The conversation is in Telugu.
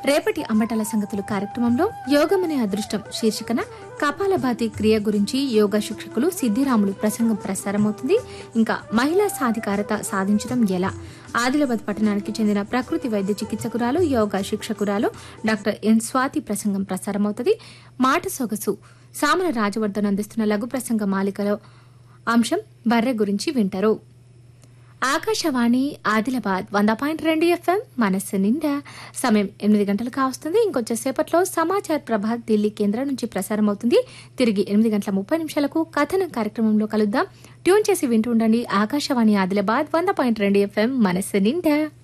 రేపటి అంబటాల సంగతులు కార్యక్రమంలో యోగమనే అదృష్టం శీర్షికన కపాలభాతి క్రియ గురించి యోగా శిక్షకులు సిద్ధిరాములు ప్రసంగం ప్రసారమవుతుంది ఇంకా మహిళా సాధికారత సాధించడం ఎలా ఆదిలాబాద్ పట్టణానికి చెందిన ప్రకృతి వైద్య చికిత్సకురాలు యోగా శిక్షకురాలు డాక్టర్ ఎన్ స్వాతి ప్రసంగం ప్రసారమవుతుంది మాట సొగసు సామల రాజవర్ధన్ అందిస్తున్న లఘు ప్రసంగ మాలికలో అంశం బర్రె గురించి వింటారు ఆకాశవాణి ఆదిలాబాద్ వంద పాయింట్ రెండు ఎఫ్ఎం మనస్సు నిండా సమయం ఎనిమిది గంటలు కావస్తుంది ఇంకొంచెం సేపట్లో సమాచార్ ప్రభాత్ ఢిల్లీ కేంద్రం నుంచి ప్రసారం అవుతుంది తిరిగి ఎనిమిది గంటల ముప్పై నిమిషాలకు కథనం కార్యక్రమంలో కలుద్దాం ట్యూన్ చేసి వింటూ ఉండండి ఆకాశవాణి ఆదిలాబాద్ వంద పాయింట్ రెండు ఎఫ్ఎం మనస్సు నిండా